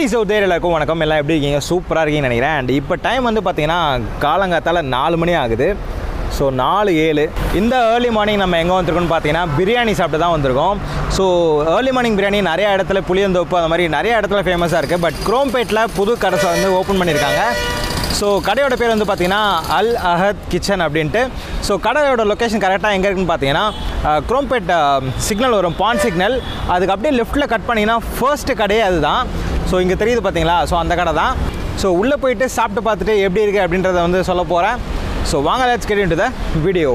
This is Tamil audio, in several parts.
குட்டீஸ் அவுட் தேர் எல்லாருக்கும் வணக்கம் எல்லாம் எப்படி இருக்கீங்க சூப்பராக இருக்கீங்கன்னு நினைக்கிறேன் அண்ட் இப்போ டைம் வந்து பார்த்தீங்கன்னா காலங்காத்தால நாலு மணி ஆகுது ஸோ நாலு ஏழு இந்த ஏர்லி மார்னிங் நம்ம எங்கே வந்திருக்கோம்னு பார்த்தீங்கன்னா பிரியாணி சாப்பிட்டு தான் வந்திருக்கோம் ஸோ ஏர்லி மார்னிங் பிரியாணி நிறைய இடத்துல புளியந்தோப்பு அந்த மாதிரி நிறைய இடத்துல ஃபேமஸாக இருக்குது பட் குரோம்பேட்டில் புது கடை வந்து ஓப்பன் பண்ணியிருக்காங்க ஸோ கடையோட பேர் வந்து பார்த்தீங்கன்னா அல் அஹத் கிச்சன் அப்படின்ட்டு ஸோ கடையோட லொக்கேஷன் கரெக்டாக எங்கே இருக்குன்னு பார்த்தீங்கன்னா அஹ், குரோம்பேட் சிக்னல் வரும் பான் சிக்னல் அதுக்கு அப்படியே லெஃப்ட்டில் கட் பண்ணிங்கன்னா ஃபர்ஸ்ட் கடையே அதுதான் ஸோ இங்கே தெரியுது பார்த்தீங்களா ஸோ அந்த கடை தான் ஸோ உள்ளே போயிட்டு சாப்பிட்டு பார்த்துட்டு எப்படி இருக்குது அப்படின்றத வந்து சொல்ல போகிறேன் ஸோ வாங்க let's get into the video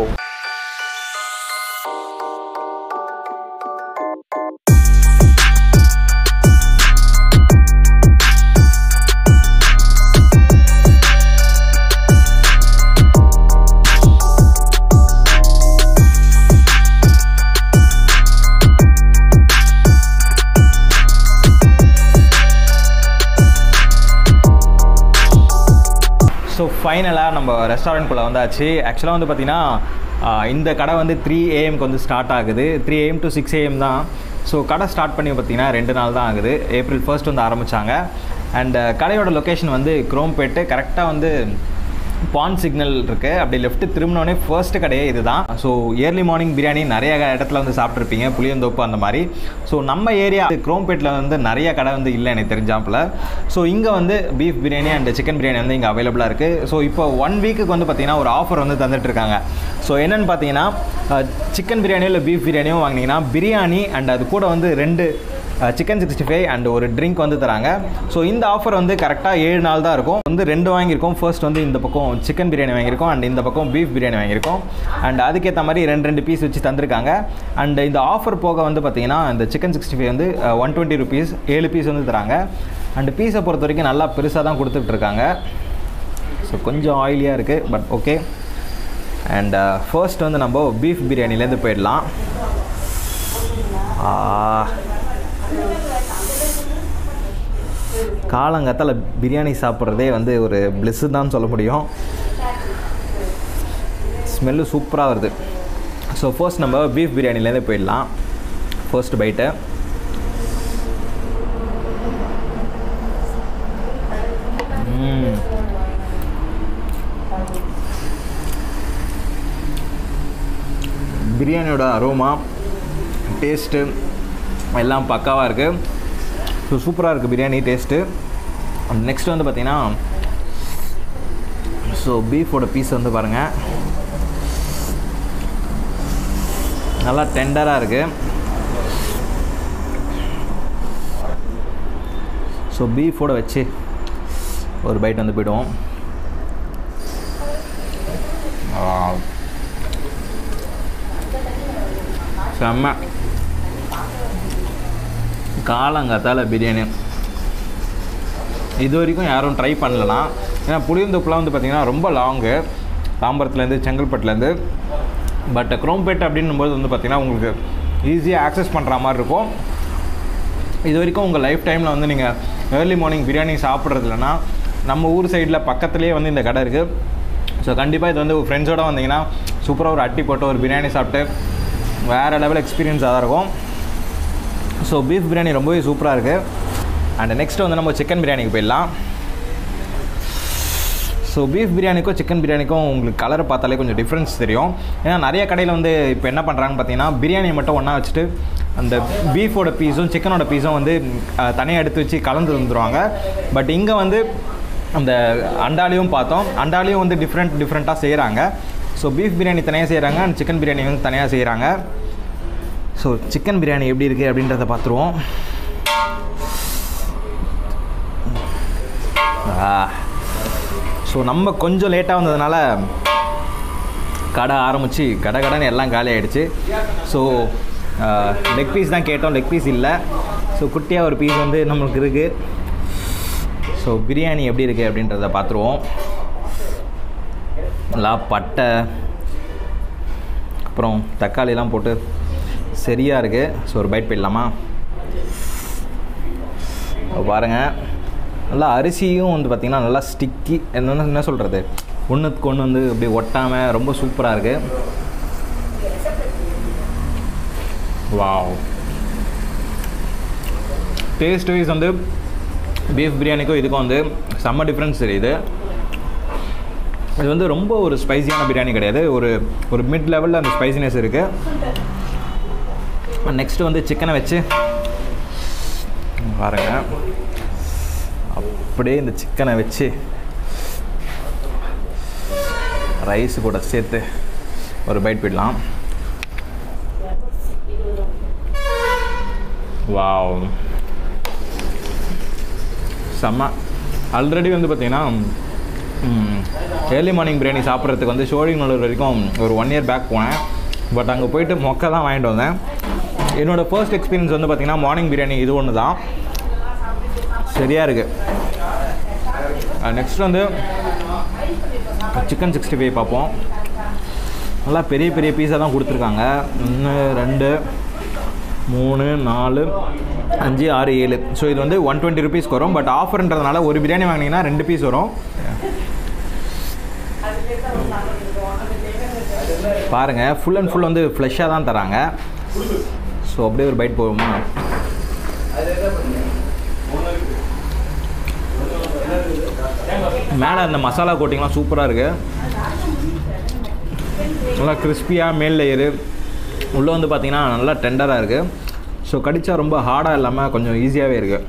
so ஃபைனலாக நம்ம ரெஸ்டாரண்ட்குள்ளே வந்தாச்சு ஆக்சுவலாக வந்து பார்த்திங்கன்னா ஆஹ், இந்த கடை வந்து த்ரீ ஏஎம்க்கு வந்து ஸ்டார்ட் ஆகுது three AM to six AM தான் ஸோ கடை ஸ்டார்ட் பண்ணி பார்த்திங்கன்னா ரெண்டு நாள் தான் ஆகுது ஏப்ரல் ஃபர்ஸ்ட் வந்து ஆரம்பித்தாங்க அண்ட் கடையோட லொக்கேஷன் வந்து குரோம்பேட்டு கரெக்டாக வந்து பான் சிக்னல் இருக்குது அப்படி லெஃப்ட் திரும்பினோடனே ஃபர்ஸ்ட் கடையே இதுதான் ஸோ ஏர்லி மார்னிங் பிரியாணி நிறைய இடத்துல வந்து சாப்பிட்ருப்பீங்க புளியந்தோப்பு அந்த மாதிரி ஸோ நம்ம ஏரியா குரோம்பேட்டில் வந்து நிறைய கடை வந்து இல்லை எனக்கு தெரிஞ்சாப்பில் ஸோ இங்கே வந்து beef biryani and chicken biryani வந்து இங்கே அவைலபிளாக இருக்குது ஸோ இப்போ ஒன் வீக்குக்கு வந்து பார்த்திங்கன்னா ஒரு ஆஃபர் வந்து தந்துட்டு இருக்காங்க ஸோ என்னென்னு பார்த்தீங்கன்னா சிக்கன் பிரியாணியோ இல்லை பீஃப் பிரியாணியோ வாங்கினீங்கன்னா பிரியாணி அண்ட் அது கூட வந்து ரெண்டு சிக்கன் சிக்ஸ்டி ஃபைவ் அண்ட் ஒரு ட்ரிங்க் வந்து தராங்க ஸோ இந்த ஆஃபர் வந்து கரெக்டாக ஏழு நாள் தான் இருக்கும் வந்து ரெண்டு வாங்கியிருக்கோம் ஃபர்ஸ்ட் வந்து இந்த பக்கம் சிக்கன் பிரியாணி வாங்கியிருக்கோம் அண்ட் இந்த பக்கம் பீஃப் பிரியாணி வாங்கியிருக்கோம் அண்ட் அதுக்கேற்ற மாதிரி ரெண்டு ரெண்டு பீஸ் வச்சு தந்திருக்காங்க அண்ட் இந்த ஆஃபர் போக வந்து பார்த்தீங்கன்னா இந்த சிக்கன் சிக்ஸ்டி ஃபைவ் வந்து ஒன் டுவெண்ட்டி ருபீஸ் ஏழு பீஸ் வந்து தராங்க அண்ட் பீஸை பொறுத்த வரைக்கும் நல்லா பெருசாக தான் கொடுத்துட்டு இருக்காங்க ஸோ கொஞ்சம் ஆயிலியாக இருக்குது பட் ஓகே அண்ட் ஃபர்ஸ்ட் வந்து நம்ம பீஃப் பிரியாணிலேருந்து போயிடலாம் ஆ காலங்கத்தில் பிரியாணி சாப்பிட்றதே வந்து ஒரு பிளெஸ்ஸு தான் சொல்ல முடியும் ஸ்மெல்லு சூப்பராக வருது ஸோ ஃபர்ஸ்ட் நம்ம பீஃப் பிரியாணிலேருந்து போயிடலாம் ஃபர்ஸ்ட் பைட்டு பிரியாணியோட அரோமா டேஸ்ட்டு எல்லாம் பக்காவாக இருக்குது ஸோ சூப்பராக இருக்குது பிரியாணி டேஸ்ட்டு நெக்ஸ்ட் வந்து பார்த்தீங்கன்னா ஸோ பீஃபோட பீஸ் வந்து பாருங்கள் நல்லா டெண்டராக இருக்குது ஸோ பீஃபோட வச்சு ஒரு பைட் வந்து போயிடுவோம் Wow. செம்ம காலங்காத்தால பிரியாணி இது வரைக்கும் யாரும் ட்ரை பண்ணலாம் ஏன்னா புளியந்தோப்புலாம் வந்து பார்த்திங்கன்னா ரொம்ப லாங்கு தாம்பரத்துலேருந்து செங்கல்பட்டுலேருந்து பட் குரோம்பேட் அப்படின்னும்போது வந்து பார்த்திங்கன்னா உங்களுக்கு ஈஸியாக ஆக்சஸ் பண்ணுற மாதிரி இருக்கும் இது வரைக்கும் உங்கள் லைஃப் டைமில் வந்து நீங்கள் ஏர்லி மார்னிங் பிரியாணி சாப்பிட்றது இல்லைன்னா நம்ம ஊர் சைடில் பக்கத்துலேயே வந்து இந்த கடை இருக்குது ஸோ கண்டிப்பாக இது வந்து ஃப்ரெண்ட்ஸோடு வந்தீங்கன்னா சூப்பராக ஒரு அட்டி போட்டு ஒரு பிரியாணி சாப்பிட்டு வேறு லெவல் எக்ஸ்பீரியன்ஸாக தான் இருக்கும் ஸோ பீஃப் பிரியாணி ரொம்பவே சூப்பராக இருக்குது அண்ட் நெக்ஸ்ட் வந்து நம்ம சிக்கன் பிரியாணிக்கு போயிடலாம் ஸோ பீஃப் பிரியாணிக்கும் சிக்கன் பிரியாணிக்கும் உங்களுக்கு கலரை பார்த்தாலே கொஞ்சம் டிஃப்ரென்ஸ் தெரியும் ஏன்னா நிறைய கடையில் வந்து இப்போ என்ன பண்ணுறாங்கன்னு பார்த்தீங்கன்னா பிரியாணியை மட்டும் ஒன்றா வச்சுட்டு அந்த பீஃபோட பீஸும் சிக்கனோட பீஸும் வந்து தனியாக எடுத்து வச்சு கலந்து வந்துடுவாங்க பட் இங்கே வந்து அந்த அண்டாலையும் பார்த்தோம் அண்டாலையும் வந்து டிஃப்ரெண்ட் டிஃப்ரெண்ட்டாக செய்கிறாங்க ஸோ பீஃப் பிரியாணி தனியாக செய்கிறாங்க அண்ட் சிக்கன் பிரியாணி வந்து தனியாக செய்கிறாங்க ஸோ சிக்கன் பிரியாணி எப்படி இருக்குது அப்படின்றத பார்த்துருவோம் ஸோ நம்ம கொஞ்சம் லேட்டாக வந்ததுனால கடை ஆரம்பித்து கடை கடைன்னு எல்லாம் காலி ஆகிடுச்சு ஸோ லெக் பீஸ் தான் கேட்டோம் லெக் பீஸ் இல்லை ஸோ குட்டியாக ஒரு பீஸ் வந்து நம்மளுக்கு இருக்குது ஸோ பிரியாணி எப்படி இருக்குது அப்படின்றத பார்த்துருவோம் நல்லா பட்டை அப்புறம் தக்காளிலாம் போட்டு சரியாக இருக்குது ஸோ ஒரு பைட் போயிடலாமா பாருங்கள் நல்லா அரிசியும் வந்து பார்த்திங்கன்னா நல்லா ஸ்டிக்கி என்னென்ன என்ன சொல்கிறது ஒன்றுக்கு ஒன்று வந்து அப்படி ஒட்டாமல் ரொம்ப சூப்பராக இருக்குது வாவ் டேஸ்ட் வைஸ் வந்து பீஃப் பிரியாணிக்கும் இதுக்கும் வந்து செம்ம டிஃப்ரென்ஸ் தெரியுது இது வந்து ரொம்ப ஒரு ஸ்பைசியான பிரியாணி கிடையாது ஒரு ஒரு மிட் லெவலில் அந்த ஸ்பைசினஸ் இருக்குது நெக்ஸ்ட்டு வந்து சிக்கனை வச்சு பாருங்க அப்படியே இந்த சிக்கனை வச்சு ரைஸ் கூட சேர்த்து ஒரு பைட் போயிடலாம் வாவ் செம்ம ஆல்ரெடி வந்து பார்த்தீங்கன்னா ஏர்லி மார்னிங் பிரியாணி சாப்பிட்றதுக்கு வந்து சோழிங்கநல்லூர் வரைக்கும் ஒரு ஒன் இயர் பேக் போனேன் பட் அங்கே போயிட்டு மொக்க தான் வாங்கிட்டு வந்தேன் என்னோடய ஃபர்ஸ்ட் எக்ஸ்பீரியன்ஸ் வந்து பார்த்திங்கன்னா மார்னிங் பிரியாணி இது ஒன்று தான் சரியாக இருக்குது நெக்ஸ்ட் வந்து சிக்கன் சிக்ஸ்டி ஃபைவ் பார்ப்போம் நல்லா பெரிய பெரிய பீஸாக தான் கொடுத்துருக்காங்க ஒன்று ரெண்டு மூணு நாலு அஞ்சு ஆறு ஏழு ஸோ இது வந்து ஒன் டுவெண்ட்டி ருபீஸ்க்கு வரும் பட் ஆஃபர்ன்றதுனால ஒரு பிரியாணி வாங்கினீங்கன்னா ரெண்டு பீஸ் வரும் பாருங்கள் ஃபுல் அண்ட் ஃபுல் வந்து ஃப்ளெஷ்ஷாக தான் தராங்க ஸோ அப்படியே ஒரு பைட் போகுமா மேலே அந்த மசாலா கோட்டிங்லாம் சூப்பராக இருக்குது நல்லா கிறிஸ்பியாக மேல் லேயரு உள்ளே வந்து பார்த்தீங்கன்னா நல்லா டெண்டராக இருக்குது ஸோ கடிச்சா ரொம்ப ஹார்டாக இல்லாமல் கொஞ்சம் ஈஸியாகவே இருக்குது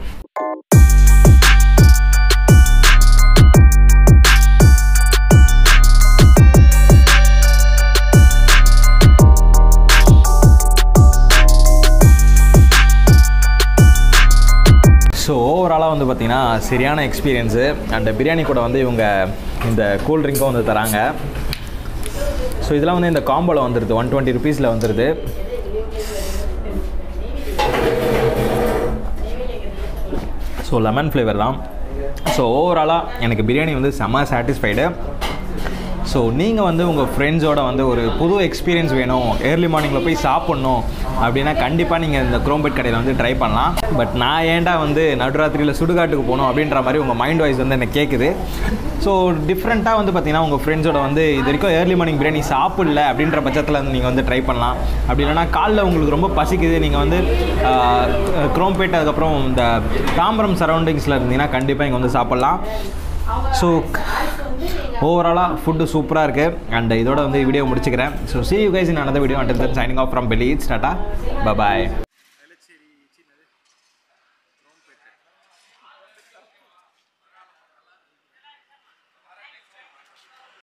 ஸோ ஓவராலாக வந்து பார்த்திங்கன்னா சரியான எக்ஸ்பீரியன்ஸு அண்ட் பிரியாணி கூட வந்து இவங்க இந்த கூல் ட்ரிங்க்கும் வந்து தராங்க ஸோ இதெல்லாம் வந்து இந்த காம்போவில் வந்துடுது ஒன் டுவெண்ட்டி ருபீஸில் வந்துடுது ஸோ லெமன் ஃப்ளேவர் தான் ஸோ ஓவராலாக எனக்கு பிரியாணி வந்து செம்ம சாட்டிஸ்ஃபைடு ஸோ நீங்கள் வந்து உங்கள் ஃப்ரெண்ட்ஸோட வந்து ஒரு புது எக்ஸ்பீரியன்ஸ் வேணும் ஏர்லி மார்னிங்கில் போய் சாப்பிட்ணும் அப்படின்னா கண்டிப்பாக நீங்கள் இந்த குரோம்பேட் கடையில் வந்து ட்ரை பண்ணலாம் பட் நான் ஏன்டா வந்து நடுராத்திரியில் சுடுகாட்டுக்கு போகணும் அப்படின்ற மாதிரி உங்கள் மைண்ட் வாய்ஸ் வந்து எனக்கு கேட்குது ஸோ டிஃப்ரெண்ட்டாக வந்து பார்த்தீங்கன்னா உங்கள் ஃப்ரெண்ட்ஸோட வந்து இது வரைக்கும் ஏர்லி மார்னிங் பிரியாணி சாப்பிடல அப்படின்ற பட்சத்தில் வந்து நீங்கள் வந்து ட்ரை பண்ணலாம் அப்படி இல்லைனா காலைல உங்களுக்கு ரொம்ப பசிக்குது நீங்கள் வந்து குரோம்பேட் அதுக்கப்புறம் இந்த தாம்பரம் சரௌண்டிங்ஸில் இருந்தீங்கன்னா கண்டிப்பாக இங்கே வந்து சாப்பிட்லாம் ஸோ ஓவராலாக ஃபுட்டு சூப்பராக இருக்குது அண்ட் இதோட வந்து வீடியோ முடிச்சுக்கிறேன் so see you guys in another video and signing off from பெலி டாட்டா பபாய்